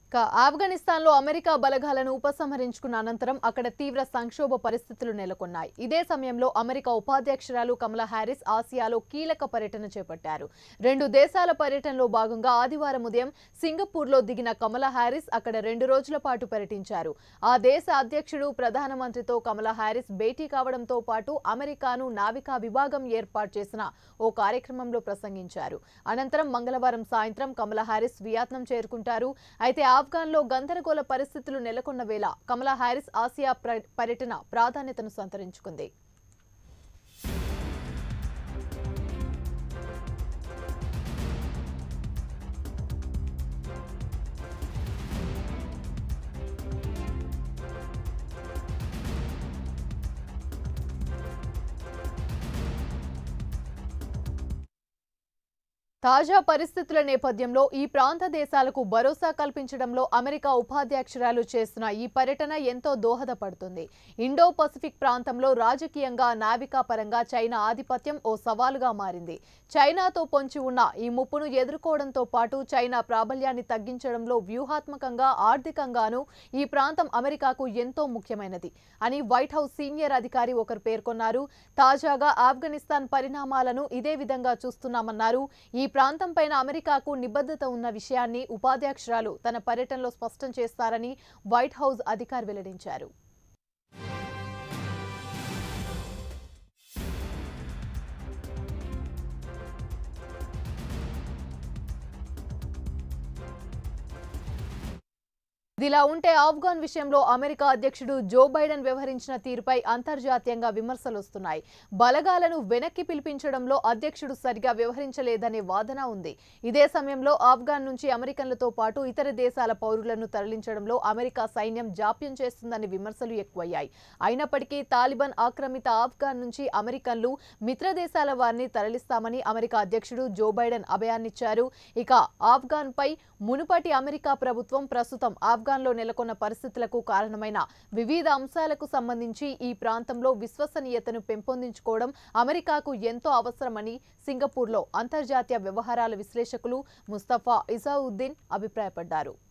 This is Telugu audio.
ఇక ఆఫ్ఘనిస్తాన్లో అమెరికా బలగాలను ఉపసంహరించుకున్న అనంతరం అక్కడ తీవ్ర సంక్షోభ పరిస్థితులు నెలకొన్నాయి ఇదే సమయంలో అమెరికా ఉపాధ్యక్షురాలు కమలా హ్యారిస్ ఆసియాలో కీలక పర్యటన చేపట్టారు రెండు దేశాల పర్యటనలో భాగంగా ఆదివారం ఉదయం సింగపూర్లో దిగిన కమలా హ్యారిస్ అక్కడ రెండు రోజుల పాటు పర్యటించారు ఆ దేశ అధ్యక్షుడు ప్రధానమంత్రితో కమలా హ్యారిస్ భేటీ కావడంతో పాటు అమెరికాను నావికా విభాగం ఏర్పాటు చేసిన ఓ కార్యక్రమంలో ప్రసంగించారు అనంతరం మంగళవారం సాయంత్రం కమలా హ్యారిస్ వియత్నాం చేరుకుంటారు అయితే ఆఫ్ఘాన్లో గందరగోళ పరిస్థితులు నెలకొన్న వేళ కమలా హ్యారిస్ ఆసియా ప్ర- పర్యటన ప్రాధాన్యతను సంతరించుకుంది తాజా పరిస్థితుల నేపథ్యంలో ఈ ప్రాంత దేశాలకు భరోసా కల్పించడంలో అమెరికా ఉపాధ్యక్షురాలు చేస్తున్న ఈ పర్యటన ఎంతో దోహదపడుతుంది ఇండో పసిఫిక్ ప్రాంతంలో రాజకీయంగా నావికా పరంగా చైనా ఆధిపత్యం ఓ సవాలుగా మారింది చైనాతో పొంచి ఉన్న ఈ ముప్పును ఎదుర్కోవడంతో పాటు చైనా ప్రాబల్యాన్ని తగ్గించడంలో వ్యూహాత్మకంగా ఆర్థికంగానూ ఈ ప్రాంతం అమెరికాకు ఎంతో ముఖ్యమైనది అని వైట్ హౌస్ సీనియర్ అధికారి ఒకరు పేర్కొన్నారు తాజాగా ఆఫ్ఘనిస్తాన్ పరిణామాలను ఇదే విధంగా చూస్తున్నామన్నారు ఈ ప్రాంతం పైన అమెరికాకు నిబద్ధత ఉన్న విషయాన్ని ఉపాధ్యక్షురాలు తన పర్యటనలో స్పష్టం చేస్తారని వైట్ హౌస్ అధికారి వెల్లడించారు ఇదిలా ఉంటే ఆఫ్ఘాన్ విషయంలో అమెరికా అధ్యక్షుడు జో బైడెన్ వ్యవహరించిన తీరుపై అంతర్జాతీయంగా విమర్శలు వస్తున్నాయి బలగాలను వెనక్కి పిలిపించడంలో అధ్యక్షుడు సరిగా వ్యవహరించలేదనే వాదన ఉంది ఇదే సమయంలో ఆఫ్ఘాన్ నుంచి అమెరికన్లతో పాటు ఇతర దేశాల పౌరులను తరలించడంలో అమెరికా సైన్యం జాప్యం చేస్తుందనే విమర్శలు ఎక్కువయ్యాయి అయినప్పటికీ తాలిబాన్ ఆక్రమిత ఆఫ్ఘాన్ నుంచి అమెరికన్లు మిత్ర దేశాల వారిని తరలిస్తామని అమెరికా అధ్యక్షుడు జో బైడెన్ అభయాన్నిచ్చారు ఇక ఆఫ్ఘాన్ పై మునుపటి అమెరికా ప్రభుత్వం ప్రస్తుతం ఆఫ్ఘాన్లో నెలకొన్న పరిస్థితులకు కారణమైన వివిధ అంశాలకు సంబంధించి ఈ ప్రాంతంలో విశ్వసనీయతను పెంపొందించుకోవడం అమెరికాకు ఎంతో అవసరమని సింగపూర్లో అంతర్జాతీయ వ్యవహారాల విశ్లేషకులు ముస్తఫా ఇజావుద్దీన్ అభిప్రాయపడ్డారు